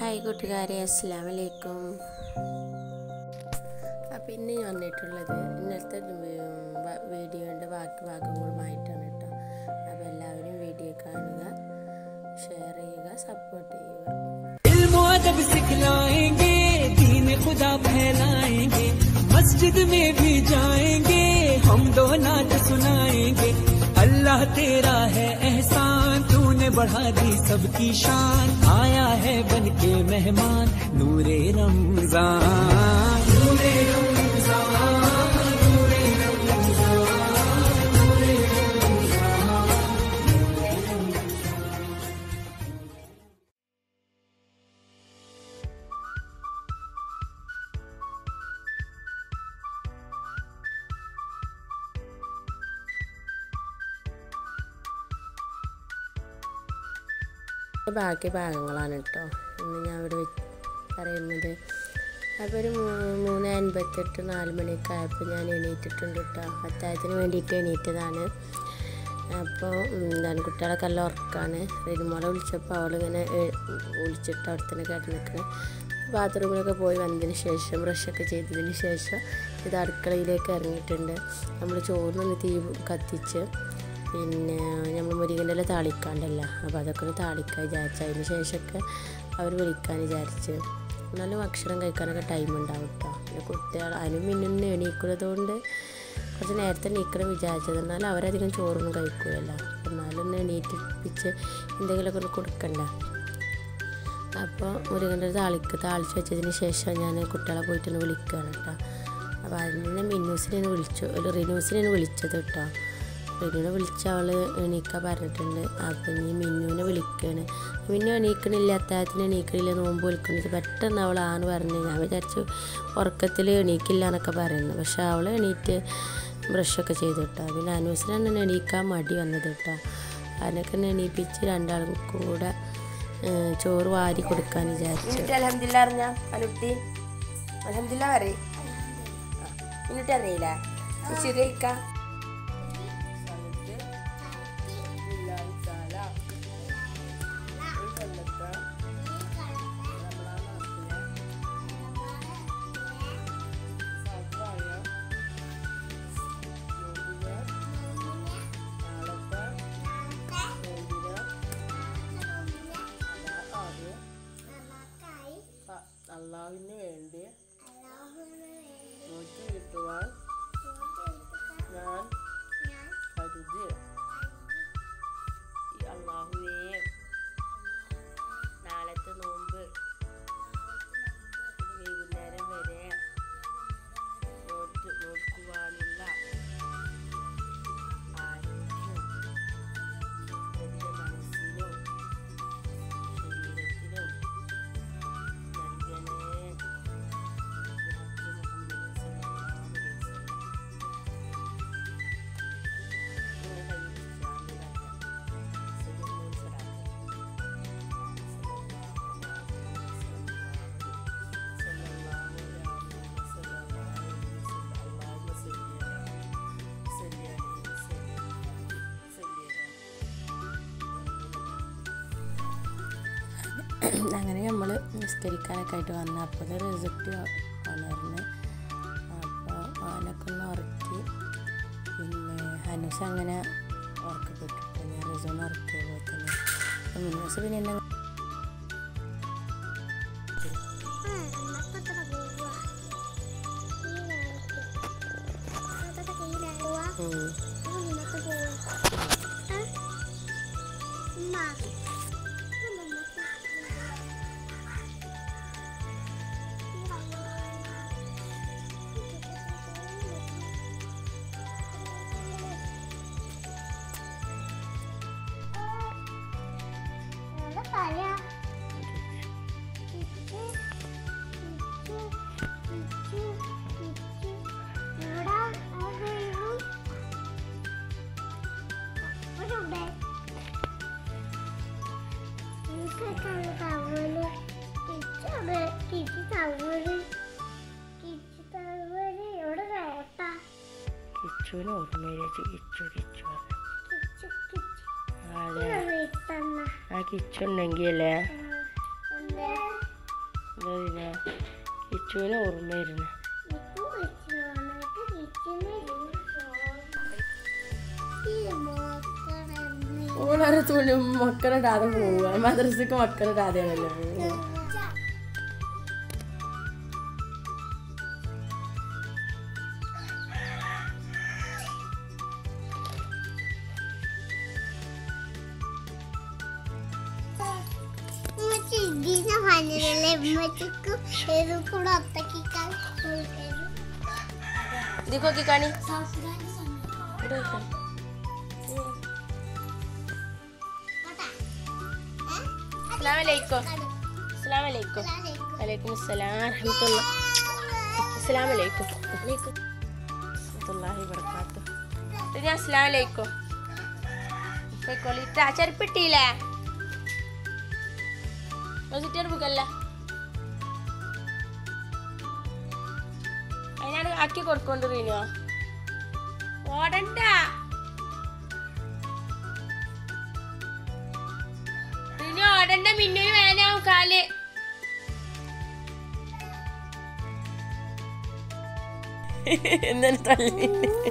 Hi കൂട്ടുകാരെ അസ്സാം വലൈക്കും അപ്പോൾ ഇന്ന് ഞാൻ വന്നിട്ടുള്ളത് ഇന്നലത്തെ വീഡിയോൻ്റെ ബാക്കി ഭാഗങ്ങളുമായിട്ടാണ് കേട്ടോ അപ്പോൾ എല്ലാവരും വീഡിയോ കാണുക ഷെയർ ചെയ്യുക സപ്പോർട്ട് ചെയ്യുക इल्म अदब सिखलाएंगे दीन खुदा फैलाएंगे मस्जिद में भी जाएंगे हम दो नात सुनाएंगे अल्लाह तेरा है एहसान तूने बढ़ा दी सबकी शान आया है बन के मेहमान नूरे रमजान नूरे रमजान नूरे रमजान नूरे रमजान ബാക്കി ഭാഗങ്ങളാണ് കേട്ടോ ഇന്ന് ഞാൻ ഇവിടെ വെ- പറയുന്നത് അപ്പോൾ ഒരു മൂ- മൂന്ന് അൻപത്തെട്ട് നാല് മണിയൊക്കെ ആയപ്പോൾ ഞാൻ എണീറ്റിട്ടുണ്ട് കേട്ടോ അത്താഴത്തിന് വേണ്ടിയിട്ട് എണീറ്റതാണ് അപ്പോൾ എന്താണ് കുട്ടികളൊക്കെ നല്ല ഉറക്കമാണ് റിനിമോളെ വിളിച്ചപ്പോൾ അവളിങ്ങനെ എ- വിളിച്ചിട്ട് അവിടെ തന്നെ കിടന്നിക്കണേ ബാത്റൂമിലൊക്കെ പോയി വന്നതിന് ശേഷം ബ്രഷൊക്കെ ചെയ്തതിന് ശേഷം ഇത് അടുക്കളയിലേക്ക് ഇറങ്ങിയിട്ടുണ്ട് നമ്മൾ ചോറിനൊന്ന് തീ കത്തിച്ച് പിന്നെ നമ്മൾ മുരികൻ്റെ ഇല താളിക്കാണ്ടല്ല അപ്പോൾ അതൊക്കെ ഒന്ന് താളിക്കാൻ വിചാരിച്ചു അതിന് ശേഷമൊക്കെ അവർ വിളിക്കാൻ വിചാരിച്ച് എന്നാലും ഭക്ഷണം കഴിക്കാനൊക്കെ ടൈം ഉണ്ടാവും കേട്ടോ പിന്നെ കുട്ടികൾ അതിനും മിന്നും എണീക്കുന്നത് കൊണ്ട് കുറച്ച് നേരത്തെ എണീക്കണം വിചാരിച്ചത് എന്നാലും അവരധികം ചോറൊന്നും കഴിക്കുകയല്ല എന്നാലും ഒന്ന് എണീറ്റിപ്പിച്ച് എന്തെങ്കിലുമൊക്കെ ഒന്ന് കൊടുക്കണ്ട അപ്പോൾ മുരുകൻ്റെ താളിക്ക് താളിച്ച് വെച്ചതിന് ശേഷം ഞാൻ കുട്ടികളെ പോയിട്ടൊന്ന് വിളിക്കുകയാണ് കേട്ടോ അപ്പോൾ അതിനെ മിന്നൂസിനെ വിളിച്ചു ഒരു റിനൂസിനെ വിളിച്ചത് കേട്ടോ റിനുവിനെ വിളിച്ച അവൾ എണീക്കാൻ പറഞ്ഞിട്ടുണ്ട് അപ്പോൾ ഇനി മിന്നുവിനെ വിളിക്കുകയാണ് മിന്നു എണീക്കണില്ല അത്താഴത്തിന് എണീക്കണില്ല നോമ്പ് വിളിക്കണില്ല പെട്ടെന്ന് അവൾ ആന്ന് പറഞ്ഞു ഞാൻ വിചാരിച്ചു ഉറക്കത്തിൽ എണീക്കില്ല എന്നൊക്കെ പറയുന്നു പക്ഷെ അവൾ എണീറ്റ് ബ്രഷൊക്കെ ചെയ്തു കേട്ടോ പിന്നെ അനൂസിനാണ് എണീക്കാൻ മടി വന്നത് കേട്ടോ അതിനൊക്കെ ഒന്ന് എണീപ്പിച്ച് രണ്ടാളും കൂടെ ഏഹ്, ചോറ് വാരി കൊടുക്കാൻ വിചാരിച്ചു എന്നിട്ട് അലഹമില്ല അറിഞ്ഞ അനുട്ടി അലഹമില്ല പറയും എന്നിട്ട് അറിയില്ല ശരിക്ക അള്ളാഹുവിന് വേണ്ടി നോക്കി കിട്ടുവാൻ ഞാൻ കരുതി ഈ അള്ളാഹുവേ നാളത്തെ നോമ്പ് വൈകുന്നേരം വരെ നോറ്റ് നോക്കുവാനുള്ള ആരോഗ്യം എൻ്റെ മനസ്സിനും ശരീരത്തിനും നൽകണേ മുഹമ്മദ് സല്ലല്ലാഹു അലൈഹി വസല്ലം ഇങ്ങനെ കൈ പിടിച്ച് ആമിനാണ്. അങ്ങനെ നമ്മൾ നിസ്കരിക്കാനൊക്കെ ആയിട്ട് വന്ന അപ്പോൾ റിസൾട്ട് ഉണർന്ന് അപ്പോൾ അവനൊക്കെ ഒന്ന് ഉറക്കി പിന്നെ ഹനുസ് അങ്ങനെ ഉറക്കപ്പെട്ടിട്ട് ഞാൻ റിസോൺ ഉറക്കിയ പോലെ തന്നെ അപ്പോൾ മിന്നൂസ് പിന്നെ എന്നെ ഉം. കിച്ചുവിന് ഓർമ്മയില്ല കിച്ചു കിച്ചു അതെ ആ കിച്ചു ഉണ്ടെങ്കിൽ അല്ലേ എന്താ പിന്നെ കിച്ചുവിന് ഓർമ്മ വരുന്നു ഓളാരെ തുണി മക്കളിടാതെ പോവുക മദ്രസക്ക് മക്കളിടാതെയാണല്ലോ പോവുക ഇതിനെ പറഞ്ഞതല്ലേ ഉമ്മച്ചിക്കും ഇത് കൂടെ ഒത്തക്കിക്കാൻ ഇതിക്ക് നോക്കി കാണി അസ്സലാമലൈക്കും അസ്സലാമലൈക്കും വലൈക്കും അസ്സലാം റഹ്മത്തുള്ള അസ്സലാമലൈക്കും റഹ്മത്തുള്ളാഹി വബറകാതുഹു ഇത് ഞാൻ അസ്സലാമലൈക്കും പോയിക്കോളിട്ടാ ചെരുപ്പിട്ടില്ലേ ചെറുപ്പക്കല്ല അതിനാണ് ആക്കി കൊടുക്കൊണ്ട് റീനോ ഓടണ്ട റീനോ ഓടണ്ട മിന്നൊരു വേനാവും കാല് എന്താണ് തള്ളി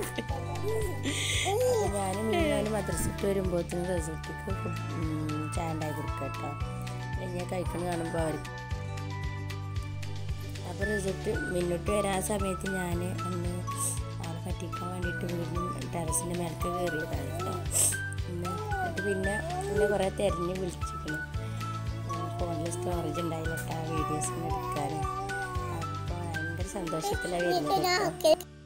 ഞാനും ഞാനും മദ്രസയിട്ട് വരുമ്പോഴത്തേനും റിസൾട്ടിക്ക് ചായ ഉണ്ടാക്കി കൊടുക്കുക കേട്ടോ ഞാൻ കഴിക്കണ കാണുമ്പോൾ അവർക്ക് അപ്പോൾ റിസൾട്ട് മുന്നോട്ട് വരാൻ സമയത്ത് ഞാൻ അന്ന് ആളെ പറ്റിക്കാൻ വേണ്ടിയിട്ട് വീണ്ടും ടെറസിൻ്റെ മേലേക്ക് കയറിയതാണ് കേട്ടോ പിന്നെ എന്നിട്ട് പിന്നെ പിന്നെ കുറേ തിരഞ്ഞ് വിളിച്ചിരിക്കണം ഫോണിൽ സ്റ്റോറേജ് ഉണ്ടായില്ല കേട്ടോ വീഡിയോസ് എടുക്കാൻ അപ്പോൾ ഭയങ്കര സന്തോഷത്തിലാണ് വരുന്നത് കേട്ടോ ഓക്കെ